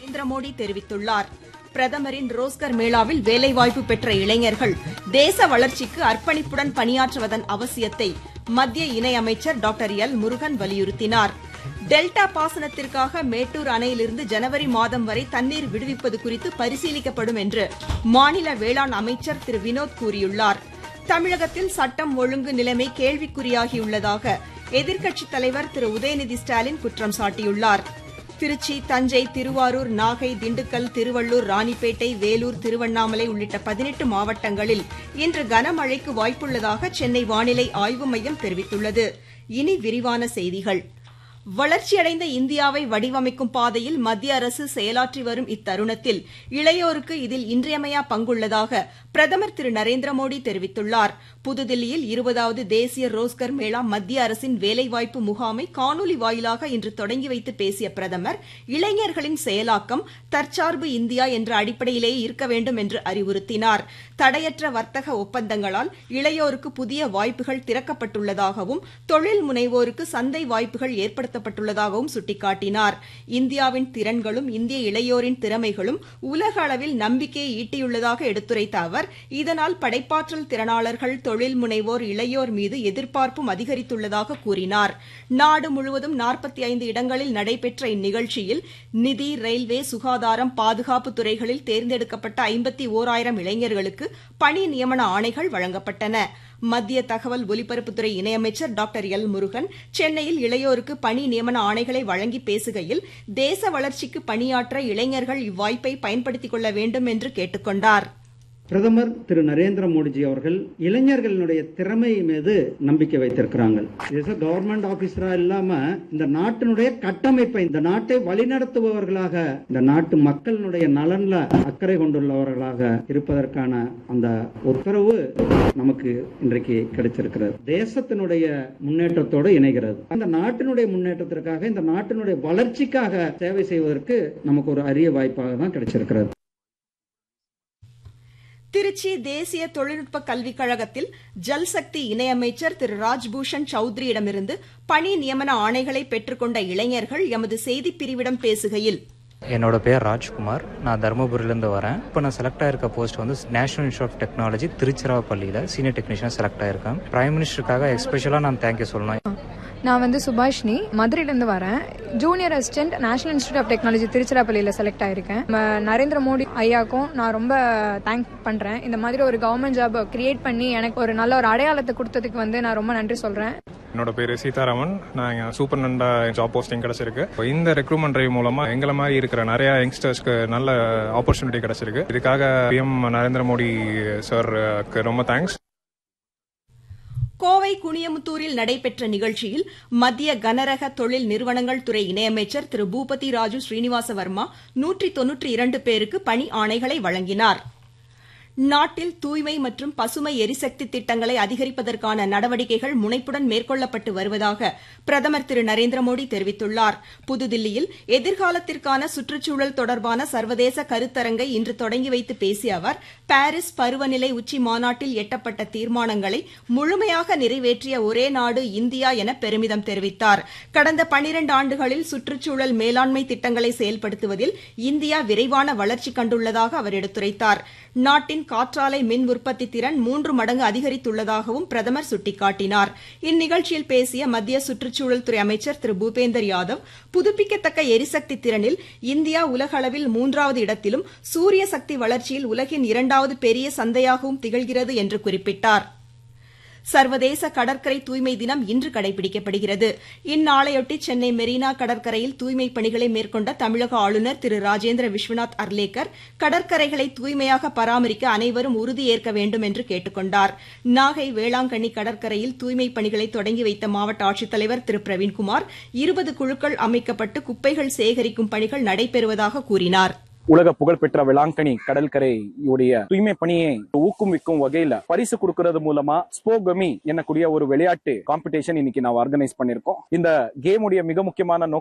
நரேந்திர மோடி தெரிவித்துள்ளார் பிரதமரின் ரோஸ்கர் மேளாவில் வேலைவாய்ப்பு பெற்ற இளைஞர்கள் தேச வளர்ச்சிக்கு அர்ப்பணிப்புடன் பணியாற்றுவதன் அவசியத்தை மத்திய இணையமைச்சர் டாக்டர் எல் முருகன் வலியுறுத்தினார் டெல்டா பாசனத்திற்காக மேட்டூர் அணையிலிருந்து ஜனவரி மாதம் வரை தண்ணீர் விடுவிப்பது குறித்து பரிசீலிக்கப்படும் என்று மாநில வேளாண் அமைச்சர் திரு வினோத் கூறியுள்ளார் தமிழகத்தில் சட்டம் ஒழுங்கு நிலைமை கேள்விக்குறியாகியுள்ளதாக எதிர்க்கட்சித் தலைவர் திரு உதயநிதி ஸ்டாலின் குற்றம் சாட்டியுள்ளார் திருச்சி தஞ்சை திருவாரூர் நாகை திண்டுக்கல் திருவள்ளூர் ராணிப்பேட்டை வேலூர் திருவண்ணாமலை உள்ளிட்ட பதினெட்டு மாவட்டங்களில் இன்று கனமழைக்கு வாய்ப்புள்ளதாக சென்னை வானிலை ஆய்வு மையம் தெரிவித்துள்ளது இனி விரிவான செய்திகள் வளர்ச்சியடைந்த இந்தியாவை வடிவமைக்கும் பாதையில் மத்திய அரசு செயலாற்றி வரும் இத்தருணத்தில் இளையோருக்கு இதில் இன்றியமையா பங்குள்ளதாக பிரதமர் திரு நரேந்திர மோடி தெரிவித்துள்ளார் புதுதில்லியில் இருபதாவது தேசிய ரோஸ்கர் மேளா மத்திய அரசின் வேலைவாய்ப்பு முகாமை காணொலி வாயிலாக இன்று தொடங்கி வைத்து பேசிய பிரதமர் இளைஞர்களின் செயலாக்கம் தற்சார்பு இந்தியா என்ற அடிப்படையிலேயே இருக்க வேண்டும் என்று அறிவுறுத்தினார் தடையற்ற வர்த்தக ஒப்பந்தங்களால் இளையோருக்கு புதிய வாய்ப்புகள் திறக்கப்பட்டுள்ளதாகவும் தொழில் முனைவோருக்கு சந்தை வாய்ப்புகள் ஏற்படுத்தப்பட்டுள்ளதாகவும் சுட்டிக்காட்டினார் இந்தியாவின் திறன்களும் இந்திய இளையோரின் திறமைகளும் உலக அளவில் நம்பிக்கையை ஈட்டியுள்ளதாக எடுத்துரைத்த அவர் இதனால் படைப்பாற்றல் திறனாளர்கள் தொழில் முனைவோர் இளையோர் மீது எதிர்பார்ப்பும் அதிகரித்துள்ளதாக கூறினார் நாடு முழுவதும் நாற்பத்தி ஐந்து இடங்களில் நடைபெற்ற இந்நிகழ்ச்சியில் நிதி ரயில்வே சுகாதாரம் பாதுகாப்பு துறைகளில் தேர்ந்தெடுக்கப்பட்ட ஐம்பத்தி ஓராயிரம் இளைஞர்களுக்கு பணி நியமன ஆணைகள் வழங்கப்பட்டன மத்திய தகவல் ஒலிபரப்புத்துறை இணையமைச்சர் டாக்டர் எல் முருகன் சென்னையில் இளையோருக்கு பணி நியமன ஆணைகளை வழங்கி பேசுகையில் தேச வளர்ச்சிக்கு பணியாற்ற இளைஞர்கள் இவ்வாய்ப்பை பயன்படுத்திக் கொள்ள வேண்டும் என்று கேட்டுக் கொண்டார் பிரதமர் திரு நரேந்திர மோடிஜி அவர்கள் இளைஞர்களுடைய திறமை மீது நம்பிக்கை வைத்திருக்கிறாங்க இது கவர்மெண்ட் ஆபீசரா இல்லாம இந்த நாட்டினுடைய கட்டமைப்பை இந்த நாட்டை வழிநடத்துபவர்களாக இந்த நாட்டு மக்களினுடைய நலன்ல அக்கறை கொண்டுள்ளவர்களாக இருப்பதற்கான அந்த உத்தரவு நமக்கு இன்றைக்கு கிடைச்சிருக்கிறது தேசத்தினுடைய முன்னேற்றத்தோடு இணைகிறது அந்த நாட்டினுடைய முன்னேற்றத்திற்காக இந்த நாட்டினுடைய வளர்ச்சிக்காக சேவை செய்வதற்கு நமக்கு ஒரு அரிய வாய்ப்பாக தான் கிடைச்சிருக்கிறது திருச்சி தேசிய தொழில்நுட்ப கல்விக் கழகத்தில் ஜல்சக்தி இணையமைச்சர் திரு ராஜ்பூஷன் சௌத்ரியிடமிருந்து பணி நியமன ஆணைகளை பெற்றுக்கொண்ட இளைஞர்கள் எமது செய்திப் பிரிவிடம் பேசுகையில் என்னோட பேர் ராஜ்குமார் நான் தருமபுரியிலேருந்து வரேன் இப்போ நான் செலக்ட் ஆயிருக்க போஸ்ட் வந்து நேஷனல் இன்ஸ்டியூட் ஆஃப் டெக்னாலஜி திருச்சிராப்பள்ளியில் சீனியர் டெக்னீஷியன் செலக்ட் ஆயிருக்கேன் பிரைம் மினிஸ்டருக்காக எஸ்பெஷலாக நான் தேங்க்யூ சொல்லணும் நான் வந்து சுபாஷினி மதுரையிலேருந்து வரேன் junior assistant national institute of technology திருச்சிராப்பள்ளியில் செலக்ட் ஆயிருக்கேன் நம்ம நரேந்திர மோடி ஐயாக்கும் நான் ரொம்ப தேங்க் பண்ணுறேன் இந்த மாதிரி ஒரு கவர்மெண்ட் ஜாப் கிரியேட் பண்ணி எனக்கு ஒரு நல்ல ஒரு அடையாளத்தை கொடுத்ததுக்கு வந்து நான் ரொம்ப நன்றி சொல்கிறேன் என்னோட பேர் சீதாராமன் நான் இங்க சூப்பர் நண்டா ஜாப் போஸ்டிங் கிடைச்சிருக்கு இப்போ இந்த ரெக்ரூட்மெண்ட் டிரைவ் மூலமா எங்களை மாதிரி இருக்கிற நிறைய யங்ஸ்டர்ஸ்க்கு நல்ல ஆப்பர்ச்சுனிட்டி கிடைச்சிருக்கு இதுக்காக பிஎம் நரேந்திர மோடி சாருக்கு ரொம்ப தேங்க்ஸ் கோவை குனியமுத்தூரில் நடைபெற்ற நிகழ்ச்சியில் மத்திய கனரக தொழில் நிறுவனங்கள் துறை இணையமைச்சர் திரு பூபதி ராஜு ஸ்ரீனிவாச வர்மா நூற்றி தொன்னூற்றி இரண்டு பேருக்கு பணி ஆணைகளை வழங்கினார் நாட்டில் தூய்மை மற்றும் பசுமை எரிசக்தி திட்டங்களை அதிகரிப்பதற்கான நடவடிக்கைகள் முனைப்புடன் மேற்கொள்ளப்பட்டு வருவதாக பிரதமர் திரு நரேந்திர மோடி தெரிவித்துள்ளார் புதுதில்லியில் எதிர்காலத்திற்கான சுற்றுச்சூழல் தொடர்பான சர்வதேச கருத்தரங்கை இன்று தொடங்கி வைத்து பேசிய அவர் பாரிஸ் பருவநிலை உச்சி மாநாட்டில் எட்டப்பட்ட தீர்மானங்களை முழுமையாக நிறைவேற்றிய ஒரே நாடு இந்தியா என பெருமிதம் தெரிவித்தார் கடந்த பனிரண்டு ஆண்டுகளில் சுற்றுச்சூழல் மேலாண்மை திட்டங்களை செயல்படுத்துவதில் இந்தியா விரைவான வளர்ச்சி கண்டுள்ளதாக அவர் எடுத்துரைத்தார் நாட்டின் காற்றாலை மின் உற்பத்தி திறன் மூன்று மடங்கு அதிகரித்துள்ளதாகவும் பிரதமர் சுட்டிக்காட்டினார் இந்நிகழ்ச்சியில் பேசிய மத்திய சுற்றுச்சூழல் துறை அமைச்சர் திரு பூபேந்தர் யாதவ் புதுப்பிக்கத்தக்க எரிசக்தி திறனில் இந்தியா உலக அளவில் மூன்றாவது இடத்திலும் சூரிய சக்தி வளர்ச்சியில் உலகின் இரண்டாவது பெரிய சந்தையாகவும் திகழ்கிறது என்று குறிப்பிட்டார் சர்வதேச கடற்கரை தூய்மை தினம் இன்று கடைபிடிக்கப்படுகிறது இந்நாளையொட்டி சென்னை மெரினா கடற்கரையில் தூய்மை பணிகளை மேற்கொண்ட தமிழக ஆளுநர் திரு ராஜேந்திர விஸ்வநாத் அர்லேக்கர் கடற்கரைகளை தூய்மையாக பராமரிக்க அனைவரும் உறுதியேற்க வேண்டும் என்று கேட்டுக் கொண்டார் நாகை வேளாங்கண்ணி கடற்கரையில் தூய்மை பணிகளை தொடங்கி வைத்த மாவட்ட ஆட்சித்தலைவர் திரு பிரவீன்குமார் இருபது குழுக்கள் அமைக்கப்பட்டு குப்பைகள் சேகரிக்கும் பணிகள் நடைபெறுவதாக கூறினார் உலக புகழ்பெற்ற வேளாங்கண்ணி கடற்கரையுடைய தூய்மை பணியை ஊக்குவிக்கும் வகையில பரிசு கொடுக்கறது மூலமா ஸ்போகமி என்னக்கூடிய ஒரு விளையாட்டு காம்படிஷன் இன்னைக்கு நான் ஆர்கனைஸ் பண்ணிருக்கோம் இந்த கேமுடைய மிக முக்கியமான